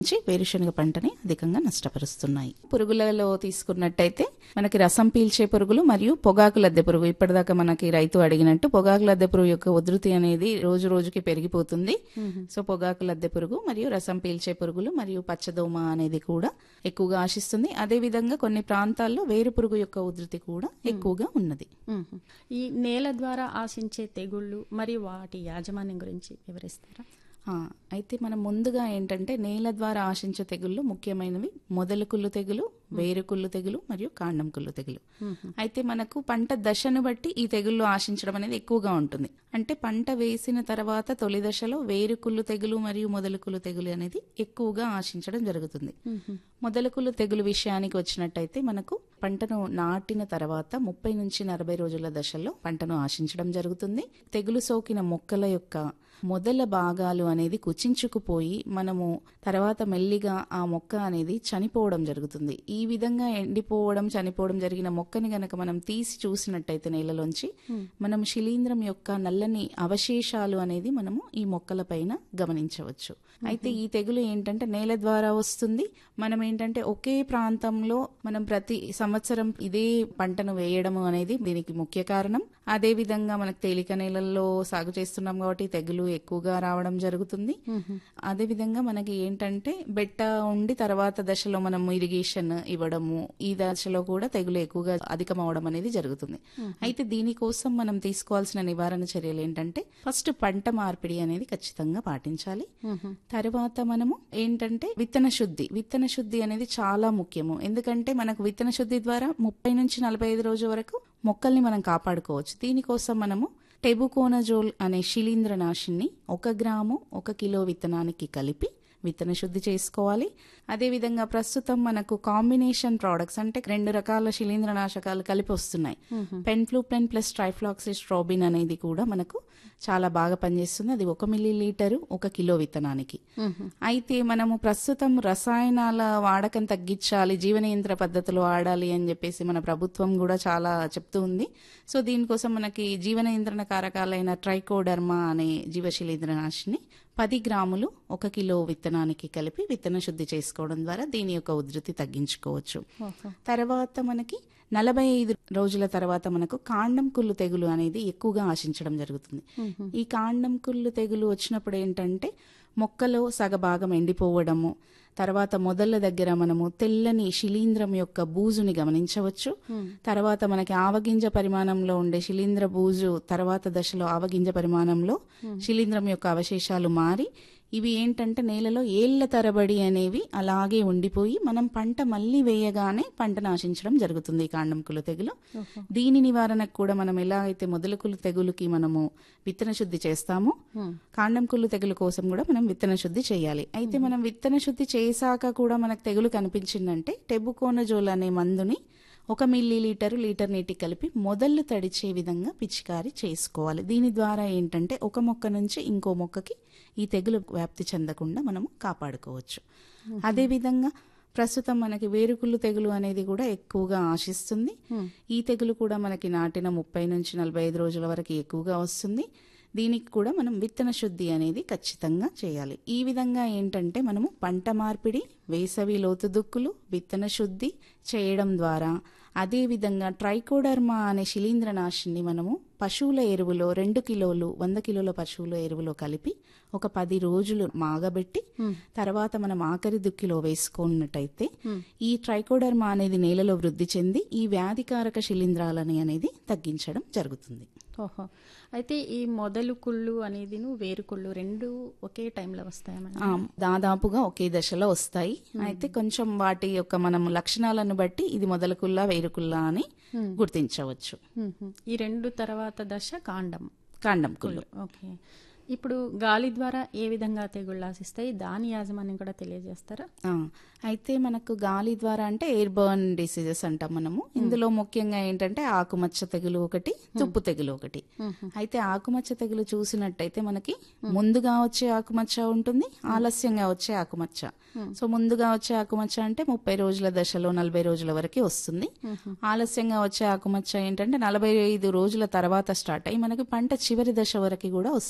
నుంచి వేరుశనగ పంటని అధికంగా నష్టపరుస్తున్నాయి పురుగులలో తీసుకున్నట్టయితే మనకి రసం పీల్చే పురుగులు మరియు పొగాకు లద్దె పురుగు ఇప్పటిదాకా మనకి రైతు అడిగినట్టు పొగాకు లద్దె పురుగు యొక్క ఉధృతి అనేది రోజు రోజుకి పెరిగిపోతుంది సో పొగాకు లద్దె పురుగు మరియు రసం పీల్చే పురుగులు మరియు పచ్చదోమ అనేది కూడా ఎక్కువగా ఆశిస్తుంది అదే విధంగా కొన్ని ప్రాంతాల్లో వేరు పురుగు యొక్క ఉధృతి కూడా ఎక్కువగా ఉన్నది మ్మ్. ఈ నేల ద్వారా ఆశించే తెగుళ్ళు మరియు వాటి యాజమాన్యం గురించి వివరిస్తారా ఆ, అయితే మనం ముందుగా ఏంటంటే నేల ద్వారా ఆశించే తెగుళ్ళు ముఖ్యమైనవి మొదలు కుళ్ళు తెగులు వేరు కుళ్ళు తెగులు మరియు కాండం కుళ్ళు తెగులు అయితే మనకు పంట దశను బట్టి ఈ తెగుళ్ళు ఆశించడం అనేది ఎక్కువగా ఉంటుంది అంటే పంట వేసిన తర్వాత తొలి దశలో వేరు కుళ్ళు తెగులు మరియు మొదలు కుళ్ళు తెగులు అనేది ఎక్కువగా ఆశించడం జరుగుతుంది మొదలకులు తెగులు విషయానికి వచ్చినట్టయితే మనకు పంటను నాటిన తర్వాత ముప్పై నుంచి నలభై రోజుల దశల్లో పంటను ఆశించడం జరుగుతుంది తెగులు సోకిన మొక్కల యొక్క మొదల భాగాలు అనేది కుచించుకుపోయి మనము తర్వాత మెల్లిగా ఆ మొక్క అనేది చనిపోవడం జరుగుతుంది ఈ విధంగా ఎండిపోవడం చనిపోవడం జరిగిన మొక్కని గనక మనం తీసి చూసినట్టయితే నేలలోంచి మనం శిలీంధ్రం యొక్క నల్లని అవశేషాలు అనేది మనము ఈ మొక్కల పైన గమనించవచ్చు అయితే ఈ తెగులు ఏంటంటే నేల ద్వారా వస్తుంది మనం ఏంటంటే ఒకే ప్రాంతంలో మనం ప్రతి సంవత్సరం ఇదే పంటను వేయడం అనేది దీనికి ముఖ్య కారణం అదే విధంగా మనకు తేలిక నేలల్లో సాగు చేస్తున్నాం కాబట్టి తెగులు ఎక్కువగా రావడం జరుగుతుంది అదే విధంగా మనకి ఏంటంటే బెట్ట ఉండి తర్వాత దశలో మనం ఇరిగేషన్ ఇవ్వడము ఈ దశలో కూడా తెగులు ఎక్కువగా అధికమవడం అనేది జరుగుతుంది అయితే దీనికోసం మనం తీసుకోవాల్సిన నివారణ చర్యలు ఏంటంటే ఫస్ట్ పంట మార్పిడి అనేది ఖచ్చితంగా పాటించాలి తర్వాత మనము ఏంటంటే విత్తన శుద్ధి విత్తన శుద్ధి అనేది చాలా ముఖ్యము ఎందుకంటే మనకు విత్తన శుద్ధి ద్వారా ముప్పై నుంచి నలభై ఐదు రోజుల వరకు మొక్కల్ని మనం కాపాడుకోవచ్చు దీనికోసం మనము టెబుకోనజోల్ అనే శిలీంద్రనాశిని ఒక గ్రాము ఒక కిలో విత్తనానికి కలిపి విత్తన శుద్ధి చేసుకోవాలి అదేవిధంగా ప్రస్తుతం మనకు కాంబినేషన్ ప్రోడక్ట్స్ అంటే రెండు రకాల శిలీంద్రనాశకాలు కలిపి వస్తున్నాయి పెన్ఫ్లూప్లెన్ ప్లస్ ట్రైఫ్లాక్సిస్ట్రోబిన్ అనేది కూడా మనకు చాలా బాగా పనిచేస్తుంది అది ఒక మిల్లీ లీటరు ఒక కిలో విత్తనానికి అయితే మనము ప్రస్తుతం రసాయనాల వాడకం తగ్గించాలి జీవనియంత్ర పద్ధతులు వాడాలి అని చెప్పేసి మన ప్రభుత్వం కూడా చాలా చెప్తూ ఉంది సో దీనికోసం మనకి జీవన నియంత్రణ కారకాలైన ట్రైకోడర్మా అనే జీవశిలీంద్రనాశిని పది గ్రాములు ఒక కిలో విత్తనానికి కలిపి విత్తన శుద్ధి చేసుకోవడం ద్వారా దీని యొక్క ఉధృతి తగ్గించుకోవచ్చు తర్వాత మనకి నలభై ఐదు రోజుల తర్వాత మనకు కాండం కుళ్ళు తెగులు అనేది ఎక్కువగా ఆశించడం జరుగుతుంది ఈ కాండం కుళ్ళు తెగులు వచ్చినప్పుడు ఏంటంటే మొక్కలో సగభాగం ఎండిపోవడము తర్వాత మొదళ్ళ దగ్గర మనము తెల్లని శిలీంద్రం యొక్క బూజుని గమనించవచ్చు తర్వాత మనకి ఆవగింజ పరిమాణంలో ఉండే శిలీంద్ర బూజు తర్వాత దశలో ఆవగింజ పరిమాణంలో శిలీంద్రం యొక్క అవశేషాలు మారి ఇవి ఏంటంటే నేలలో ఏళ్ల తరబడి అనేవి అలాగే ఉండిపోయి మనం పంట మళ్ళీ వేయగానే పంట నాశించడం జరుగుతుంది ఈ కాండంకులు తెగులు దీని నివారణకు కూడా మనం ఎలా అయితే మొదలుకులు తెగులుకి మనము విత్తన శుద్ధి చేస్తామో కాండంకుళ్ళు తెగులు కోసం కూడా మనం విత్తన శుద్ధి చేయాలి అయితే మనం విత్తన శుద్ధి చేశాక కూడా మనకు తెగులు కనిపించిందంటే టెబుకోనజోల్ అనే మందుని ఒక మిల్లీ లీటరు లీటర్ నీటి కలిపి మొదళ్ళు తడిచే విధంగా పిచికారీ చేసుకోవాలి దీని ద్వారా ఏంటంటే ఒక మొక్క నుంచి ఇంకో మొక్కకి ఈ తెగులు వ్యాప్తి చెందకుండా మనము కాపాడుకోవచ్చు అదేవిధంగా ప్రస్తుతం మనకి వేరుకుళ్ళు తెగులు అనేది కూడా ఎక్కువగా ఆశిస్తుంది ఈ తెగులు కూడా మనకి నాటిన ముప్పై నుంచి నలభై ఐదు రోజుల వరకు ఎక్కువగా వస్తుంది దీనికి కూడా మనం విత్తన శుద్ధి అనేది ఖచ్చితంగా చేయాలి ఈ విధంగా ఏంటంటే మనము పంట మార్పిడి వేసవి లోతు దుక్కులు విత్తన శుద్ధి చేయడం ద్వారా అదే విధంగా ట్రైకోడర్మా అనే శిలీంద్రనాశిని మనము పశువుల ఎరువులో రెండు కిలోలు వంద కిలోల పశువుల ఎరువులో కలిపి ఒక పది రోజులు మాగబెట్టి తర్వాత మనం ఆఖరి దుక్కిలో వేసుకున్నట్టయితే ఈ ట్రైకోడర్మా అనేది నేలలో వృద్ధి చెంది ఈ వ్యాధికారక శిలీంధ్రాలని అనేది తగ్గించడం జరుగుతుంది ఓహో అయితే ఈ మొదలు కుళ్ళు అనేది వేరు కుళ్ళు రెండు ఒకే టైంలో వస్తాయా మేడం? ఆ, దాదాపుగా ఒకే దశలో వస్తాయి అయితే కొంచెం వాటి యొక్క మనం లక్షణాలను బట్టి ఇది మొదలకుల్లా వేరుకుల్లా అని గుర్తించవచ్చు మ్మ్. ఈ రెండు తర్వాత దశ కాండం కాండం కుళ్ళు ఓకే ఇప్పుడు గాలి ద్వారా ఏ విధంగా తెగుళ్ళు ఆశిస్తాయి దాని యాజమాన్యం కూడా తెలియజేస్తారా ఆ, అయితే మనకు గాలి ద్వారా అంటే ఎయిర్ బర్న్ డిసీజెస్ అంటాం మనము ఇందులో ముఖ్యంగా ఏంటంటే ఆకుమచ్చ తెగులు ఒకటి తుప్పు తెగులు ఒకటి అయితే ఆకుమచ్చ తెగులు చూసినట్టయితే మనకి ముందుగా వచ్చే ఆకుమచ్చ ఉంటుంది ఆలస్యంగా వచ్చే ఆకుమచ్చ సో ముందుగా వచ్చే ఆకుమచ్చ అంటే ముప్పై రోజుల దశలో నలభై రోజుల వరకు వస్తుంది ఆలస్యంగా వచ్చే ఆకుమచ్చ ఏంటంటే నలభై ఐదు రోజుల తర్వాత స్టార్ట్ అయ్యి మనకి పంట చివరి దశ వరకు కూడా వస్తుంది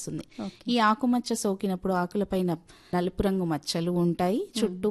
ఈ ఆకుమచ్చ సోకినప్పుడు ఆకులపైన నలుపు రంగు మచ్చలు ఉంటాయి చుట్టూ